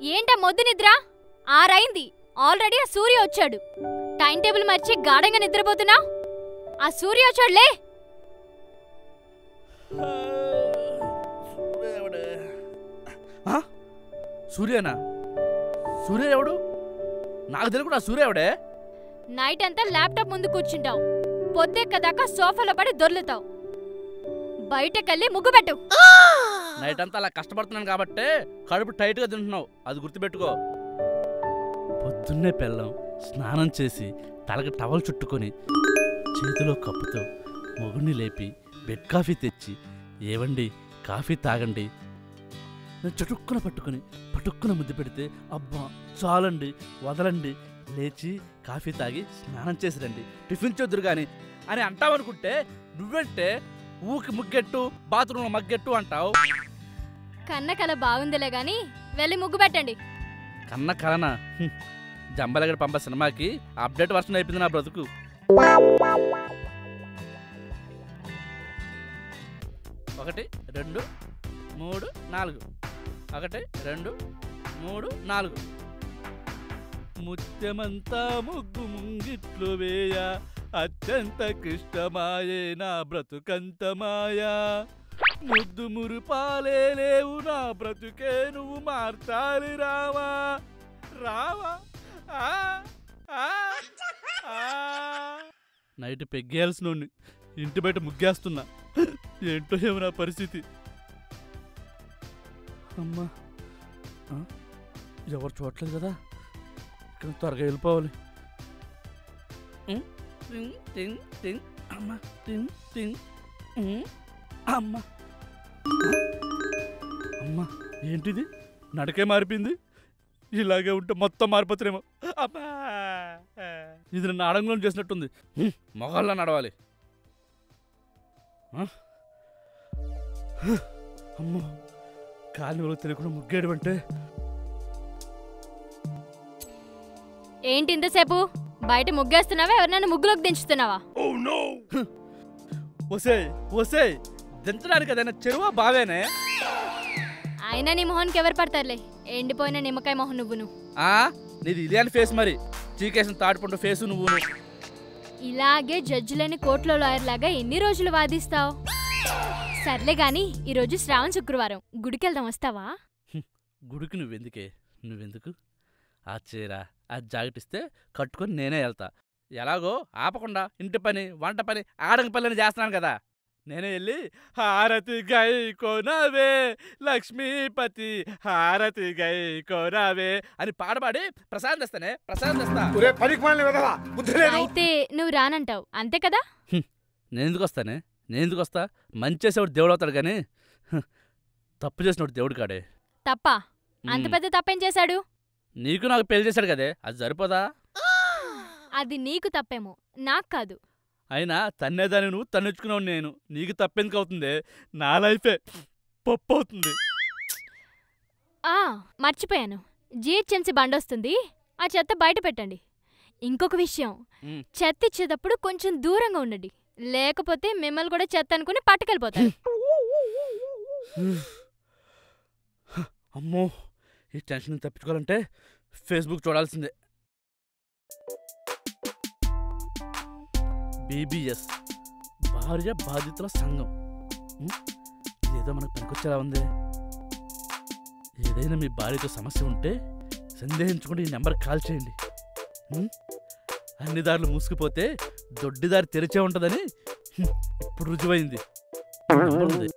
ఏంటా మొద్దు నిద్ర ఆరైంది ఆల్రెడీ ఆ సూర్య వచ్చాడు టైం టేబుల్ మర్చి గాఢంగా నిద్రపోతున్నా ఆ సూర్య వచ్చాడులే ఆ? సూర్యనా సూర్య ఎవడు నాకు తెలియకుండా సూర్య ఎవడే నైట్ అంతా ల్యాప్టాప్ ముందు కూర్చుంటావు పొద్దెక్కదాకా సోఫాలో పడి దొర్లుతావు బయటకెళ్ళి ముగ్గు పెట్టు నైట్ అంతా అలా కష్టపడుతున్నాను కాబట్టి కడుపు టైట్గా తింటున్నావు అది గుర్తుపెట్టుకో పొద్దున్నే పెళ్ళం స్నానం చేసి తలకి టవల్ చుట్టుకొని చేతిలో కప్పుతో మొగుడిని లేపి బెడ్ కాఫీ తెచ్చి ఏవండి కాఫీ తాగండి నేను చటుక్కున పట్టుకొని పటుక్కున ముద్దు పెడితే అబ్బా చాలండి వదలండి లేచి కాఫీ తాగి స్నానం చేసి రండి టిఫిన్ చూద్దరు కానీ అని అంటావనుకుంటే నువ్వంటే ఊకి ముగ్గెట్టు బాత్రూంలో మగ్గెట్టు అంటావు కన్న కల బాగుందిలే గాని వెళ్ళి ముగ్గు పెట్టండి కన్న కలన జంబలగడ పంప సినిమాకి అప్డేట్ వర్షన్ అయిపోయింది నా బ్రతుకు ఒకటి రెండు మూడు నాలుగు ఒకటి రెండు మూడు నాలుగు ముత్యమంతా ముగ్గు ముంగిట్లు వేయ అత్యంత క్లిష్టమాయే నా బ్రతుకంత మాయా ముద్దు మురుపాలే లేవు నా బ్రతుకే నువ్వు మార్చాలి రావా రావా ఆ, ఆ, ఆ. నైట్ పెగ్గేయాల్సిన ఇంటి బయట ముగ్గేస్తున్నా ఏంటో ఏమో నా పరిస్థితి అమ్మా ఆ? ఎవరు చూడట్లేదు కదా ఇక్కడ త్వరగా వెళ్ళిపోవాలి ఉం, టింగ్, టింగ్, టింగ్, అమ్మా టింగ్, టింగ్, ఉం, అమ్మా అమ్మా ఏంటిది నడకే మారిపోయింది ఇలాగే ఉంటే మొత్తం మారిపోతారేమో అమ్మా ఇది నన్ను ఆడంగం చేసినట్టుంది హ్మ్, మొగాల్లో నడవాలి ఆ? హ, అమ్మో కాలు ఎవరో తెలియకుండా ముగ్గేయడం అంటే ఏంటి ఇంతసేపు బయట ముగ్గేస్తున్నావా ఎవరినైనా ముగ్గులోకి దించుతున్నావా ఒసే ఒసే దించడానికి అదైనా చెరువా బావేనే అయినా నీ మొహన్కి ఎవరు పడతారులే ఎండిపోయిన నిమ్మకాయ మొహం నువ్వును ఆ నీది ఇదే అని ఫేస్ మరి చీకేసిన తాటిపండు ఫేసు నువ్వును ఇలాగే జడ్జిలని కోర్టులో లాయర్ లాగా ఎన్ని రోజులు వాదిస్తావు సర్లే గాని ఈరోజు శ్రావణ శుక్రవారం గుడికెళ్దాం వస్తావా గుడికి నువ్వెందుకే నువ్వెందుకు ఆ చీర ఆ జాకెట్ ఇస్తే కట్టుకొని నేనే వెళ్తా ఎలాగో ఆపకుండా ఇంటి పని వంట పని ఆడంగి పని చేస్తున్నాను కదా నేనే వెళ్ళి హారతి గై కొనవే లక్ష్మీపతి హారతి గై కొనవే అని పాడపాడి ప్రసాదం తెస్తానే ప్రసాదం తెస్తా ఒరే పనికి మాలిన విధవా బుద్ధి లేదు అయితే నువ్వు రానంటావు అంతే కదా నేను ఎందుకు వస్తానే నేను ఎందుకు వస్తా మంచి చేసేవాడు దేవుడు అవుతాడు కానీ హ్, తప్పు చేసినోడు దేవుడు కాడే తప్ప అంత మ్, పెద్ద తప్పేం చేశాడు నీకు నాకు పెళ్లి చేశాడు కదే అది సరిపోదా అది నీకు తప్పేమో నాకు కాదు అయినా తన్నేదాన్ని నువ్వు తన్నించుకున్నావు నేను నీకు తప్పెందుకు అవుతుంది నా లైఫే పప్పు అవుతుంది ఆ మర్చిపోయాను జిహెచ్ఎంసీ బండొస్తుంది ఆ చెత్త బయట పెట్టండి ఇంకొక విషయం మ్. చెత్త ఇచ్చేటప్పుడు కొంచెం దూరంగా ఉండండి లేకపోతే మిమ్మల్ని కూడా చెత్త అనుకుని పట్టుకెళ్ళిపోతారు అమ్మో ఈ టెన్షన్ తప్పించుకోవాలంటే ఫేస్బుక్ చూడాల్సిందే బీబీఎస్ భార్య బాధితుల సంఘం ఉం? ఇదేదో మనకు పనికొచ్చేలా ఉంది ఏదైనా మీ భార్యతో సమస్య ఉంటే సందేహించకుండా ఈ నెంబర్కి కాల్ చేయండి ఉం? అన్ని దారులు మూసుకుపోతే దొడ్డి దారి తెరిచే ఉంటుందని హ్మ్, ఇప్పుడు రుజువైంది నెంబర్ ఉంది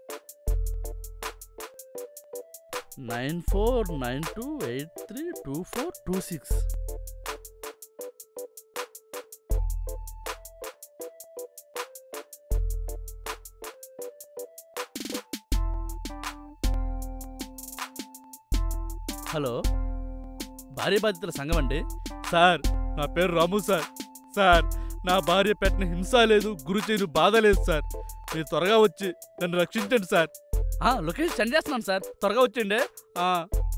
nine four nine two eight three two four two six hello భార్య బాధితుల సంఘం అండి సార్ నా పేరు రాము సార్ సార్ నా భార్య పెట్టిన హింస లేదు గురు చేయను బాధ లేదు సార్ మీరు త్వరగా వచ్చి నన్ను రక్షించండి సార్ ఆ, లొకేషన్ సెండ్ చేస్తున్నాను సార్ త్వరగా వచ్చేయండి ఆ.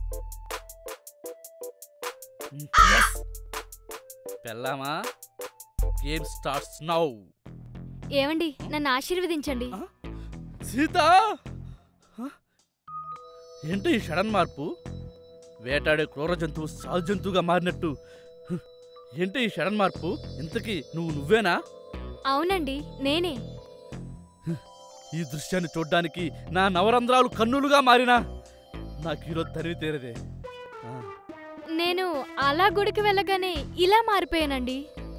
Yes. పెళ్ళామా గేమ్ స్టార్ట్స్ నౌ ఏమండి నన్ను ఆశీర్వదించండి ఆ? సీత హ? ఏంటి ఈ సడన్ మార్పు వేటాడే క్రూర జంతువు సాధు జంతువుగా మారినట్టు హ్, ఏంటి ఈ షడన్ మార్పు ఇంతకీ నువ్వు నువ్వేనా అవునండి నేనే ఈ దృశ్యాన్ని చూడ్డానికి నా నవరంధ్రాలు కన్నులుగా మారినా నాకు ఈరోజు తరివి తీరదే ఆ, నేను అలా గుడికి వెళ్ళగానే ఇలా మారిపోయానండి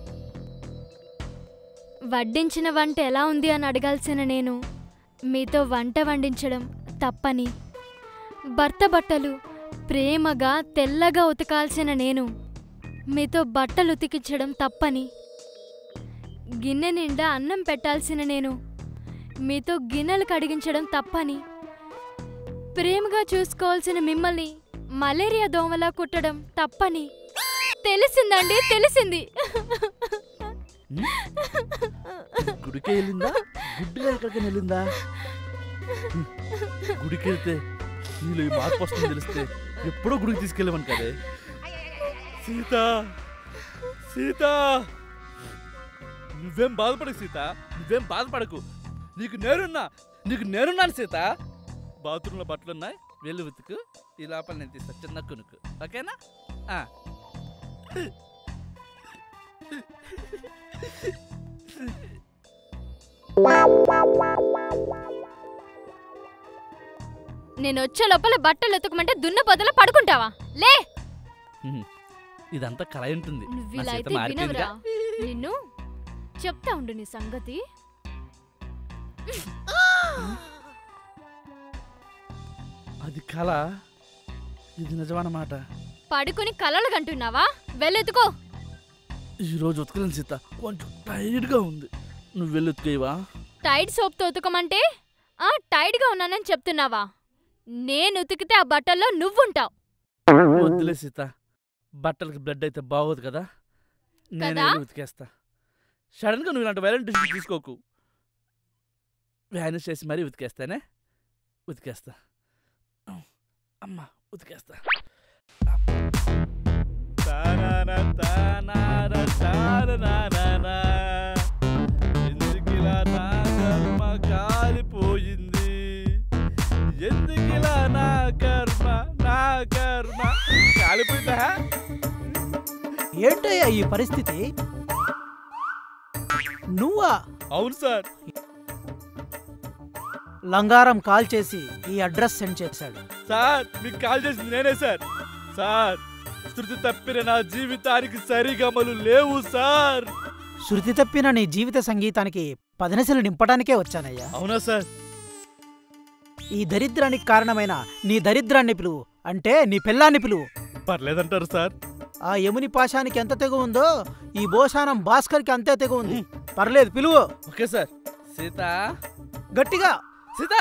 వడ్డించిన వంట ఎలా ఉంది అని అడగాల్సిన నేను మీతో వంట వండించడం తప్పని భర్త బట్టలు ప్రేమగా తెల్లగా ఉతకాల్సిన నేను మీతో బట్టలు ఉతికించడం తప్పని గిన్నె నిండా అన్నం పెట్టాల్సిన నేను మీతో గిన్నెలు కడిగించడం తప్పని ప్రేమగా చూసుకోవాల్సిన మిమ్మల్ని మలేరియా దోమలా కుట్టడం తప్పని తెలిసిందండి తెలిసింది గుడికే వెళ్ళిందా గుడ్డిగా ఎక్కడికి వెళ్ళిందా హ్మ్, గుడికి వెళ్తే నీలో ఈ మార్పు వస్తుంది తెలిస్తే ఎప్పుడో గుడికి తీసుకెళ్ళమని కదే సీత సీత నువ్వేం బాధపడకు సీత నువ్వేం బాధపడకు నీకు నేనున్నా నీకు నేనున్నాను సీత బాత్రూంలో బట్టలు ఉన్నాయి వెళ్ళి ఉతుకు ఈ లోపల నేను తీస్తా చిన్న కొనుక్కు ఓకేనా ఆ. నేను వచ్చే లోపల బట్టలు ఉతకమంటే దున్న పొదల పడుకుంటావా లే హ్మ్. ఇదంతా కళ ఉంటుంది నువ్వు నా ఇలా సీత అయితే మారిపోయిందిగా. వినవురా నిన్ను చెప్తా ఉండు నీ సంగతి అది కళ ఇది నిజమన్నమాట పడుకుని కలలు కంటున్నావా వెళ్ళెత్తుకో ఈరోజు ఉతకలేను సీత కొంచెం టైర్డ్గా ఉంది నువ్వు వెళ్ళి ఉతికేవా టైడ్ సోప్తో ఉతకమంటే ఆ టైడ్గా ఉన్నానని చెప్తున్నావా నేను ఉతికితే ఆ బట్టల్లో నువ్వుంటావు వద్దులే సీత బట్టలకి బ్లడ్ అయితే బాగోదు కదా నేనే కదా? వెళ్ళి ఉతికేస్తా సడన్గా నువ్వు ఇలాంటి వైలెంట్ డిసిషన్ తీసుకోకు వ్యానిష్ చేసి మరీ ఉతికేస్తానే ఉతికేస్తా అమ్మా ఉతికేస్తా తానానా, తానానా, తానానానా. ఎందుకిలా నా కర్మ కాలిపోయింది ఎందుకిలా నా కర్మ నా కర్మ కాలిపోయిందా ఏంటయ్యా ఈ పరిస్థితి నువ్వా అవును సార్ లంగారం కాల్ చేసి ఈ అడ్రస్ సెండ్ చేశాడు సార్ మీకు కాల్ చేసింది నేనే సార్ సార్ శృతి తప్పిన నా జీవితానికి సరిగమలు లేవు సార్ శృతి తప్పిన నీ జీవిత సంగీతానికి పదనసలు నింపడానికే వచ్చానయ్యా అవునా సార్ ఈ దరిద్రానికి కారణమైన నీ దరిద్రాన్ని పిలువు అంటే నీ పిల్లాన్ని పిలువు పర్లేదంటారు సార్ ఆ యముని పాశానికి ఎంత తెగు ఉందో ఈ భోషానం భాస్కర్కి అంతే తెగు ఉంది పర్లేదు పిలువు ఓకే సార్ సీత గట్టిగా సీత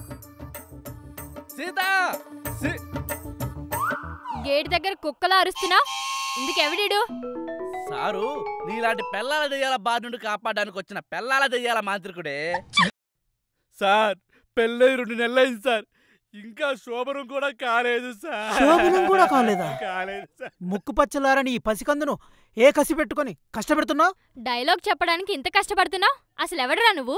సీత సీ- గేట్ దగ్గర కుక్కలా అరుస్తున్నావు ఇందుకెవడీడు సారు నీలాంటి పెళ్ళాల దెయ్యాల బాధ నుండి కాపాడడానికి వచ్చిన పెళ్ళాల దెయ్యాల మాంత్రికుడే సార్ పెళ్ళై రెండు నెలలైంది సార్ ఇంకా శోభనం కూడా కాలేదు సార్ శోభనం కూడా కాలేదా? కాలేదు సార్ ముక్కు పచ్చలారని ఈ పసికందును ఏ కసి పెట్టుకొని కష్టపెడుతున్నావు డైలాగ్ చెప్పడానికి ఇంత కష్టపడుతున్నావు అసలు ఎవడరా నువ్వు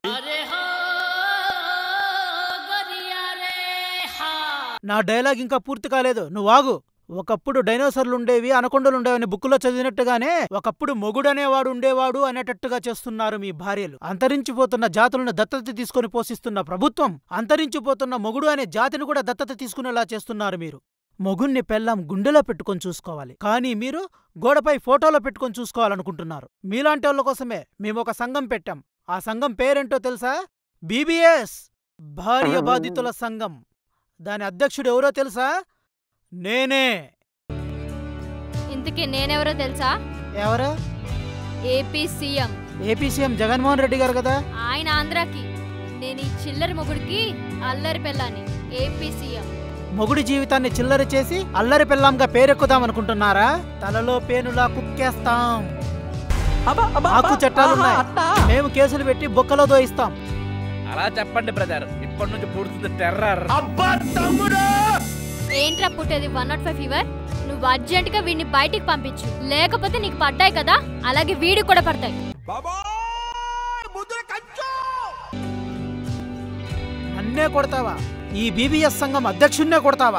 నా డైలాగ్ ఇంకా పూర్తి కాలేదు నువ్వు ఆగు ఒకప్పుడు డైనోసర్లు ఉండేవి అనకొండలు ఉండేవని బుక్కులో చదివినట్టుగానే ఒకప్పుడు మొగుడనేవాడు ఉండేవాడు అనేటట్టుగా చేస్తున్నారు మీ భార్యలు అంతరించిపోతున్న జాతులను దత్తత తీసుకొని పోషిస్తున్న ప్రభుత్వం అంతరించిపోతున్న మొగుడు అనే జాతిని కూడా దత్తత తీసుకునేలా చేస్తున్నారు మీరు మొగుణ్ణి పెళ్ళాం గుండెలో పెట్టుకొని చూసుకోవాలి కానీ మీరు గోడపై ఫోటోలో పెట్టుకొని చూసుకోవాలనుకుంటున్నారు మీలాంటి వాళ్ళ కోసమే మేము ఒక సంఘం పెట్టాం ఆ సంఘం పేరేంటో తెలుసా బీబీఎస్ భార్య బాధితుల సంఘం దాని అధ్యక్షుడు ఎవరో తెలుసా నేనే ఇంతకీ నేనెవరో తెలుసా ఎవరు AP CM AP CM Jaganmohan Reddy గారు కదా ఆయన ఆంధ్రాకి నేను ఈ చిల్లరి మొగుడికి అల్లరి పెళ్ళాని ఏపీ సీఎం మొగుడి జీవితాన్ని చిల్లర చేసి అల్లరి పిల్లంగా పేరెక్కుదామనుకుంటున్నారా తలలో పేనులా కుక్కేస్తాం మాకు చట్టాలున్నాయి మేము కేసులు పెట్టి బొక్కలో దోయిస్తాం అలా చెప్పండి బ్రదర్ ఇప్పటి నుంచి పూర్తి టెర్రర్ అబ్బా తమ్ముడు ఏంట్రా పుట్టేది వన్ నాట్ ఫైవ్ ఫీవర్ నువ్వు అర్జెంటుగా వీడిని బయటికి పంపించు లేకపోతే నీకు పడ్డాయి కదా అలాగే వీడి కూడా పడతాయి బాబోయ్ ముద్ర కంచు నన్నే కొడతావా ఈ బీబీఎస్ సంఘం అధ్యక్షున్నే కొడతావా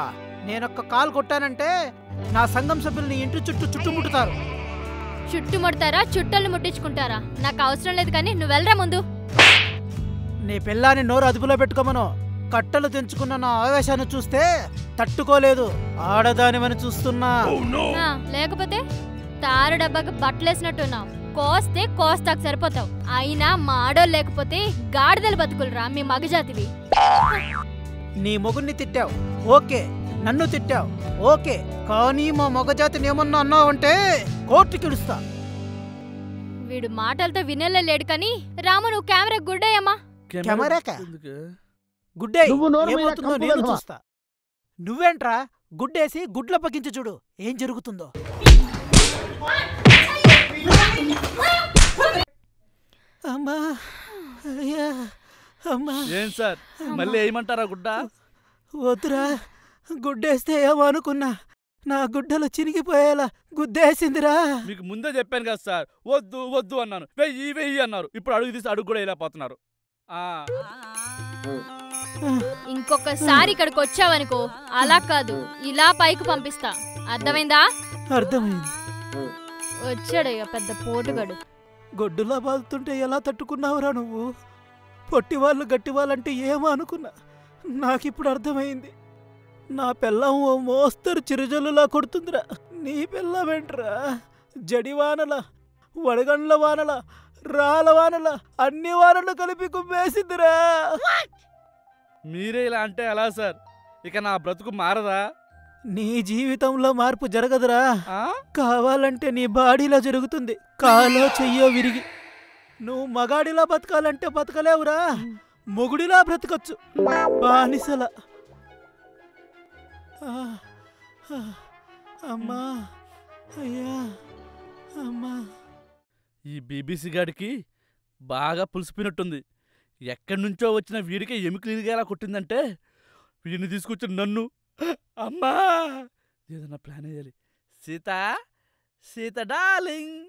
నేనొక్క కాల్ కొట్టానంటే నా సంఘం సభ్యులు నీ ఇంటి చుట్టూ చుట్టుముట్టుతారు చుట్టుముడతారా చుట్టలు ముట్టించుకుంటారా నాకు అవసరం లేదు కానీ నువ్వు వెళ్ళరా ముందు నీ పిల్లాని నోరు అదుపులో పెట్టుకోమను కట్టలు తెంచుకున్న నా ఆవేశాన్ని చూస్తే తట్టుకోలేదు ఆడదానివని చూస్తున్నా ఆ, లేకపోతే తారు డబ్బాకి బట్టలేసినట్టున్నావు కోస్తే కోస్తాకు సరిపోతావు అయినా మా ఆడోళ్ళు లేకపోతే గాడిదలు బతుకులరా మీ మగజాతివి నీ మొగుణ్ణి తిట్టావు ఓకే నన్ను తిట్టావు ఓకే కానీ మా మగజాతిని ఏమన్నా అన్నావంటే కోర్టుకి ఇడుస్తా వీడు మాటలతో వినేలే లేడు కానీ రాము నువ్వు కెమెరా గుడ్డేయమ్మా కెమెరాకా? ఎందుకు? గుడ్డే నువ్వు నోరు మీద ఏమవుతుందో కంపు నేను కదవా? చూస్తా నువ్వేంట్రా గుడ్డేసి గుడ్ల పగించి చూడు ఏం జరుగుతుందో అమ్మా అయ్యా అమ్మా ఏం సార్ మళ్ళీ వేయమంటారా గుడ్డ వద్దురా గుడ్డేస్తే ఏమో అనుకున్నా నా గుడ్డలు చినిగిపోయేలా గుద్దేసిందిరా మీకు ముందే చెప్పాను కదా సార్ వద్దు వద్దు అన్నాను వెయ్యి వెయ్యి అన్నారు ఇప్పుడు అడుగు తీసి అడుగు కూడా వెళ్ళిపోతున్నారు ఆ, ఇంకొకసారి ఇక్కడికి వచ్చావనుకో అలా కాదు ఇలా పైకి పంపిస్తా అర్థమైందా అర్థమైంది వచ్చాడయ్యా పెద్ద పోటుగాడు గొడ్డులా బాదుతుంటే ఎలా తట్టుకున్నావురా నువ్వు పొట్టివాళ్ళు గట్టివాళ్ళంటే ఏమో అనుకున్నా నాకిప్పుడు అర్థమైంది నా పిల్లం ఓ మోస్తరు చిరుజల్లులా కొడుతుందిరా నీ పిల్లమేంట్రా జడివానల వడగండ్ల వానల రాల వానల అన్ని వానలు కలిపి కుమ్మేసిందిరా మీరే ఇలా అంటే ఎలా సార్ ఇక నా బ్రతుకు మారదా నీ జీవితంలో మార్పు జరగదురా ఆ? కావాలంటే నీ బాడీలో జరుగుతుంది కాలో చెయ్యో విరిగి నువ్వు మగాడిలా బతకాలంటే బతకలేవురా మొగుడిలా బ్రతకచ్చు బానిసల ఆ, ఆ, అమ్మా అయ్యా అమ్మా ఈ బీబీసీ గాడికి బాగా పులిసిపోయినట్టుంది ఎక్కడి నుంచో వచ్చిన వీడికి ఎముకలు ఇరిగేలా కొట్టిందంటే వీడిని తీసుకొచ్చి నన్ను అమ్మా ఏదన్నా ప్లాన్ వేయాలి సీత సీత డార్లింగ్